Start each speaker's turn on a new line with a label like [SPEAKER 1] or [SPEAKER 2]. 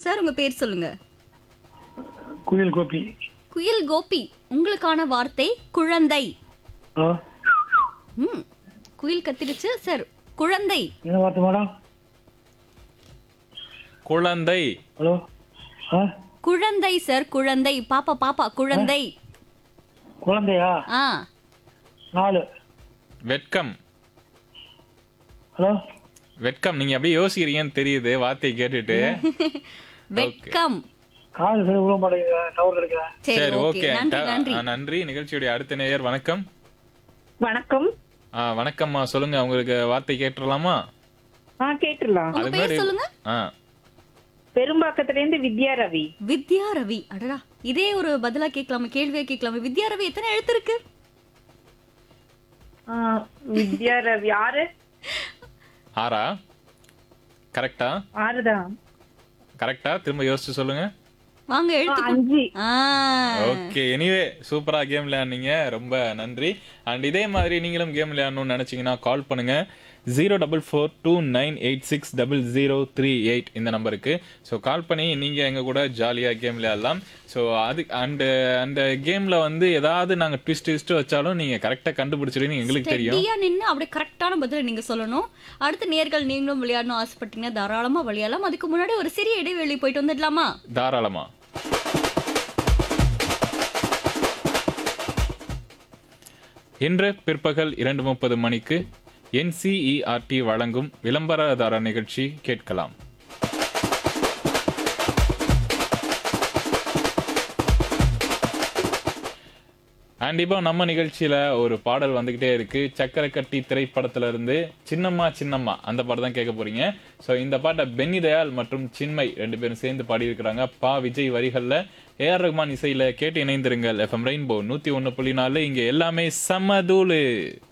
[SPEAKER 1] sir உங்க பேர் சொல்லுங்க
[SPEAKER 2] குயில் கோபி
[SPEAKER 1] குயில் கோபி உங்களுக்கான வார்த்தை குழந்தை
[SPEAKER 2] ஹலோ
[SPEAKER 1] ம் குயில் கத்திடுச்சு சார் குழந்தை
[SPEAKER 2] என்ன வார்த்தை மேடம்
[SPEAKER 3] குழந்தை
[SPEAKER 2] ஹலோ ஆ
[SPEAKER 1] குழந்தை சார் குழந்தை பாப்பா பாப்பா குழந்தை
[SPEAKER 2] குழந்தையா
[SPEAKER 1] ஆ
[SPEAKER 2] நாலு
[SPEAKER 3] வெட்கம்
[SPEAKER 2] ஹலோ
[SPEAKER 3] வெட்கம் நீங்க அப்படியே யோசிக்கிறீங்கன்னு தெரியுது வார்த்தையை கேட்டுட்டு
[SPEAKER 1] வெட்கம்
[SPEAKER 2] காது சரி விட மாட்டேங்குது டவர் கிடைக்கல
[SPEAKER 1] சரி
[SPEAKER 3] சரி
[SPEAKER 1] ஓகே
[SPEAKER 3] ஓகே
[SPEAKER 1] நன்றி நன்றி
[SPEAKER 3] நன்றி நிகழ்ச்சியுடைய அடுத்த நேயர் வணக்கம்
[SPEAKER 4] வணக்கம்
[SPEAKER 3] ஆ வணக்கம்மா சொல்லுங்க உங்களுக்கு வார்த்தை கேட்டுடலாமா
[SPEAKER 4] ஆ கேட்டுடலாம்
[SPEAKER 1] உங்க
[SPEAKER 3] அது
[SPEAKER 1] பேர்
[SPEAKER 3] மாதிரி-
[SPEAKER 1] சொல்லுங்க
[SPEAKER 3] ஆ
[SPEAKER 4] பெரும்பாக்கத்துல இருந்து வித்யா ரவி
[SPEAKER 1] வித்யா ரவி அடடா இதே ஒரு பதிலா கேட்கலாமே கேள்வியா கேட்கலாமே வித்யா ரவி எத்தனை எழுத்து இருக்கு
[SPEAKER 4] ஆ, வித்யா ரவி ஆறு
[SPEAKER 3] ஆறா கரெக்டா
[SPEAKER 4] ஆறுதான்
[SPEAKER 3] கரெக்டா திரும்ப யோசிச்சு சொல்லுங்க
[SPEAKER 1] வாங்க
[SPEAKER 4] ஆ,
[SPEAKER 1] எழுத்து
[SPEAKER 4] அஞ்சு
[SPEAKER 1] ஆ
[SPEAKER 3] ஓகே எனிவே சூப்பரா கேம் விளையாடுனீங்க ரொம்ப நன்றி அண்ட் இதே மாதிரி நீங்களும் கேம் விளையாடணும்னு நினைச்சீங்கன்னா கால் பண்ணுங்க zero double four two nine eight six double zero three eight இந்த நம்பருக்கு ஸோ கால் பண்ணி நீங்கள் எங்கள் கூட ஜாலியாக கேம் விளையாடலாம் ஸோ அது அண்டு அந்த கேமில் வந்து ஏதாவது நாங்கள் ட்விஸ்ட் ட்விஸ்ட் வச்சாலும் நீங்கள் கரெக்டாக கண்டுபிடிச்சிருவீங்க எங்களுக்கு தெரியும்
[SPEAKER 1] ஸ்டெடியா நின்னு அப்படியே கரெக்டான பதில நீங்க சொல்லணும் அடுத்த நேர்கள் நீங்களும் விளையாடணும் ஆசைப்பட்டீங்கன்னா தாராளமா விளையாடலாம் அதுக்கு முன்னாடி ஒரு சிறிய இடைவெளி போயிட்டு வந்துடலாமா
[SPEAKER 3] தாராளமா இன்று பிற்பகல் இரண்டு முப்பது மணிக்கு என்சிஇஆர்டி வழங்கும் விளம்பரதார நிகழ்ச்சி கேட்கலாம் அண்ட் இப்போ நம்ம நிகழ்ச்சியில ஒரு பாடல் வந்துகிட்டே இருக்கு சக்கரை கட்டி திரைப்படத்துல இருந்து சின்னம்மா சின்னம்மா அந்த பாட்டு தான் கேட்க போறீங்க ஸோ இந்த பாட்டை பென்னி தயாள் மற்றும் சின்மை ரெண்டு பேரும் சேர்ந்து பாடியிருக்கிறாங்க பா விஜய் வரிகள்ல ஏஆர் ரஹ்மான் இசையில கேட்டு இணைந்திருங்கள் எஃப்எம் ரெயின்போ நூத்தி ஒன்னு புள்ளி நாலு இங்க எல்லாமே சமதூளு